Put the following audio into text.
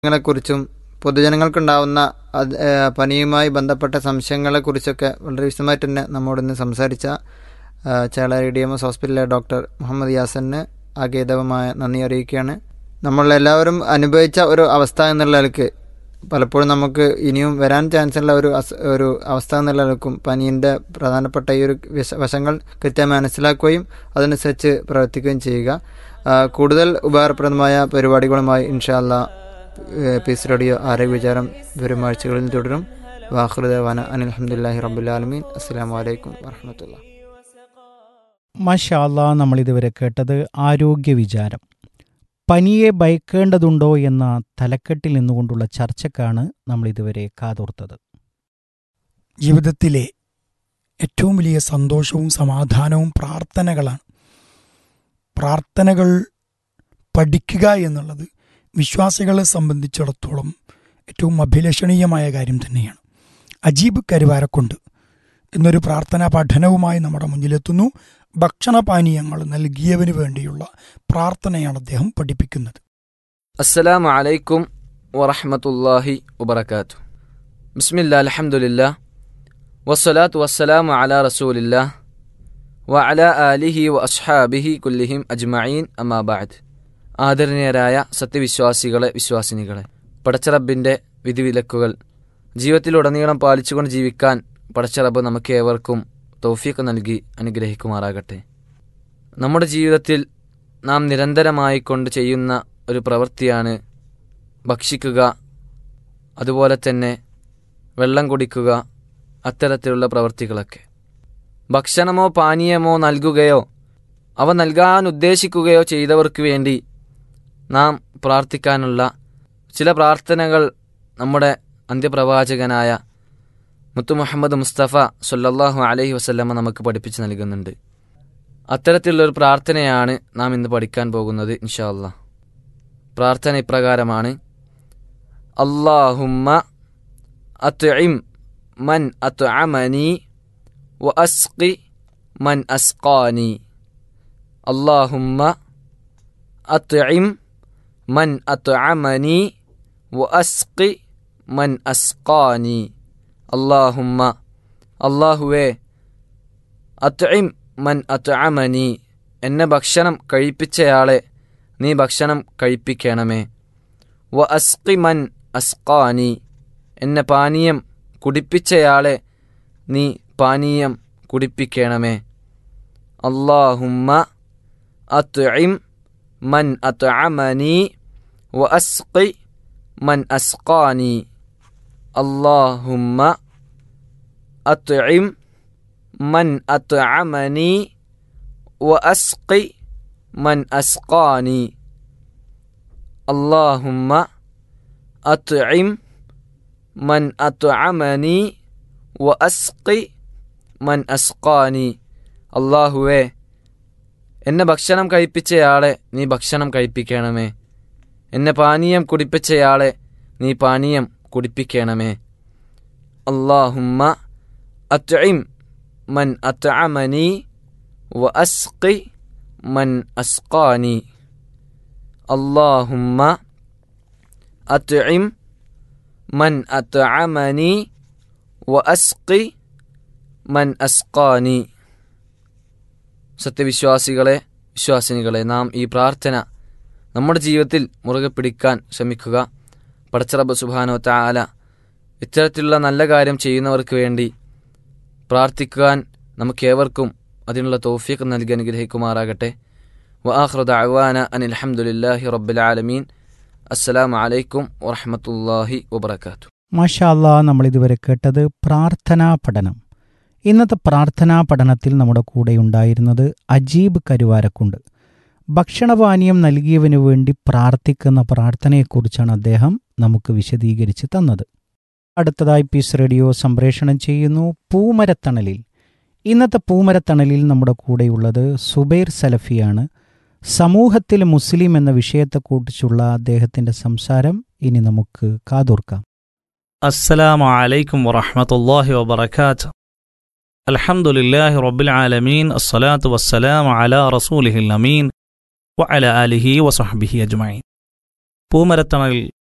ങ്ങളെക്കുറിച്ചും പൊതുജനങ്ങൾക്കുണ്ടാവുന്ന അത് ഏഹ് പനിയുമായി ബന്ധപ്പെട്ട സംശയങ്ങളെക്കുറിച്ചൊക്കെ വളരെ വിശദമായിട്ട് തന്നെ നമ്മോടിന്ന് സംസാരിച്ച ഏഹ് ചേളാരി ഡി എം എസ് ഹോസ്പിറ്റലിലെ ഡോക്ടർ മുഹമ്മദ് യാസന് ആഗേതവമായ നന്ദി അറിയിക്കുകയാണ് നമ്മളെല്ലാവരും അനുഭവിച്ച ഒരു അവസ്ഥ എന്നുള്ള നിലക്ക് പലപ്പോഴും നമുക്ക് ഇനിയും വരാൻ ചാൻസ് ഉള്ള ഒരു അസ് ഒരു അവസ്ഥ എന്നുള്ള നിലക്കും പനീൻ്റെ പ്രധാനപ്പെട്ട ഈ ഒരു വിശ വശങ്ങൾ കൃത്യമായി മനസ്സിലാക്കുകയും അതനുസരിച്ച് പ്രവർത്തിക്കുകയും ചെയ്യുക ആ, കൂടുതൽ ഉപകാരപ്രദമായ പരിപാടികളുമായി ഇൻഷാല്ല പീസ് റേഡിയോ ആരോഗ്യ വിചാരം വരും ആഴ്ചകളിൽ തുടരും വാഹൃദവാന അനിൽഹമുല്ലാഹി റബുലാലമീൻ അസ്സാം വലൈക്കും വാഹമത്തുള്ള മഷാല്ല നമ്മൾ ഇതുവരെ കേട്ടത് ആരോഗ്യ വിചാരം പനിയെ ഭയക്കേണ്ടതുണ്ടോ എന്ന തലക്കെട്ടിൽ നിന്നുകൊണ്ടുള്ള ചർച്ചക്കാണ് നമ്മൾ ഇതുവരെ കാതോർത്തത് ജീവിതത്തിലെ ഏറ്റവും വലിയ സന്തോഷവും സമാധാനവും പ്രാർത്ഥനകളാണ് പ്രാർത്ഥനകൾ പഠിക്കുക എന്നുള്ളത് വിശ്വാസികളെ സംബന്ധിച്ചിടത്തോളം ഏറ്റവും അഭിലഷണീയമായ കാര്യം തന്നെയാണ് അജീബ് കരുവാരക്കൊണ്ട് എന്നൊരു പ്രാർത്ഥനാ പഠനവുമായി നമ്മുടെ മുന്നിലെത്തുന്നു ഭക്ഷണപാനീയങ്ങൾ നൽകിയവന് വേണ്ടിയുള്ള പ്രാർത്ഥനയാണ് അദ്ദേഹം പഠിപ്പിക്കുന്നത് السلام عليكم ورحمة الله وبركاته بسم الله الحمد لله والصلاة والسلام على رسول الله وعلى آله وأصحابه كلهم أجمعين أما بعد ആദരണീയരായ സത്യവിശ്വാസികളെ വിശ്വാസിനികളെ പടച്ചറബിൻ്റെ വിധിവിലക്കുകൾ ജീവിതത്തിലുടനീളം പാലിച്ചുകൊണ്ട് ജീവിക്കാൻ പടച്ചറബ് നമുക്ക് ഏവർക്കും തൗഫീഖ് നൽകി അനുഗ്രഹിക്കുമാറാകട്ടെ നമ്മുടെ ജീവിതത്തിൽ നാം നിരന്തരമായി കൊണ്ട് ചെയ്യുന്ന ഒരു പ്രവൃത്തിയാണ് ഭക്ഷിക്കുക അതുപോലെ തന്നെ വെള്ളം കുടിക്കുക അത്തരത്തിലുള്ള പ്രവൃത്തികളൊക്കെ ഭക്ഷണമോ പാനീയമോ നൽകുകയോ അവ നൽകാൻ ഉദ്ദേശിക്കുകയോ ചെയ്തവർക്ക് വേണ്ടി നാം പ്രാർത്ഥിക്കാനുള്ള ചില പ്രാർത്ഥനകൾ നമ്മുടെ അന്ത്യപ്രവാചകനായ മുത്തു മുഹമ്മദ് മുസ്തഫ സല്ലല്ലാഹു അലൈഹി വസല്ലമ നമുക്ക് പഠിപ്പിച്ച് നൽകുന്നുണ്ട് അത്തരത്തിലുള്ളൊരു പ്രാർത്ഥനയാണ് നാം ഇന്ന് പഠിക്കാൻ പോകുന്നത് ഇൻഷാ അല്ലാ പ്രാർത്ഥന ഇപ്രകാരമാണ് അള്ളാഹുമ്മ അത്ഇം മൻ അത്അമനി വ അസ്ഖി മൻ അസ്ഖാനി അള്ളാഹുമ്മ അത്ഇം മൻ അത്അമനി വ അസ്ഖി മൻ അസ്ഖാനി അള്ളാഹുമ്മ അള്ളാഹുവേ അത്ഇം മൻ അത്അമനി എന്നെ ഭക്ഷണം കഴിപ്പിച്ചയാളെ നീ ഭക്ഷണം കഴിപ്പിക്കണമേ വ അസ്കി മൻ അസ്കാനി എന്നെ പാനീയം കുടിപ്പിച്ചയാളെ നീ പാനീയം കുടിപ്പിക്കണമേ അള്ളാഹുമ്മ അത്ഇം മൻ അത്അമനി വ അസ്കി മൻ അസ്കാനി അള്ളാഹുമ്മ അത്ഇം മൻ അത്അമനി വ അസ്കി മൻ അസ്കാനി اللهم أطعم من أطعمني وأسقي من أسقاني അള്ളാഹുവേ എന്നെ ഭക്ഷണം കഴിപ്പിച്ചയാളെ നീ ഭക്ഷണം കഴിപ്പിക്കണമേ എന്നെ പാനീയം കുടിപ്പിച്ചയാളെ നീ പാനീയം കുടിപ്പിക്കണമേ അള്ളാഹുമ്മ അത്ഇം മൻ അത്അമനി വ അസ്ഖി മൻ അസ്ഖാനി اللهم أطعم من أطعمني وأسقي من أسقاني സത്യവിശ്വാസികളെ വിശ്വാസിനികളെ നാം ഈ പ്രാർത്ഥന നമ്മുടെ ജീവിതത്തിൽ മുറുകെ പിടിക്കാൻ ശ്രമിക്കുക പടച്ചറബ് സുബാനോ താല ഇത്തരത്തിലുള്ള നല്ല കാര്യം ചെയ്യുന്നവർക്ക് വേണ്ടി പ്രാർത്ഥിക്കാൻ നമുക്കേവർക്കും അതിനുള്ള തോഫിയൊക്കെ നൽകി അനുഗ്രഹിക്കുമാറാകട്ടെ وآخر دعوانا أن الحمد لله رب العالمين السلام عليكم ورحمة الله وبركاته മഷാല്ല നമ്മൾ ഇതുവരെ കേട്ടത് പ്രാർത്ഥനാ പഠനം ഇന്നത്തെ പ്രാർത്ഥനാ പഠനത്തിൽ നമ്മുടെ കൂടെ ഉണ്ടായിരുന്നത് അജീബ് കരുവാരക്കുണ്ട് ഭക്ഷണപാനീയം നൽകിയവനു വേണ്ടി പ്രാർത്ഥിക്കുന്ന പ്രാർത്ഥനയെക്കുറിച്ചാണ് അദ്ദേഹം നമുക്ക് വിശദീകരിച്ച് തന്നത് അടുത്തതായി പീസ് റേഡിയോ സംപ്രേഷണം ചെയ്യുന്നു പൂമരത്തണലിൽ ഇന്നത്തെ പൂമരത്തണലിൽ നമ്മുടെ കൂടെയുള്ളത് സുബൈർ സലഫിയാണ് സമൂഹത്തിൽ മുസ്ലിം എന്ന വിഷയത്തെക്കുറിച്ചുള്ള അദ്ദേഹത്തിന്റെ സംസാരം ഇനി നമുക്ക് കാതോർക്കാം السلام عليكم ورحمة الله وبركاته الحمد لله رب العالمين الصلاة والسلام على رسوله الأمين وعلى آله وصحبه أجمعين പൂമരത്തണൽ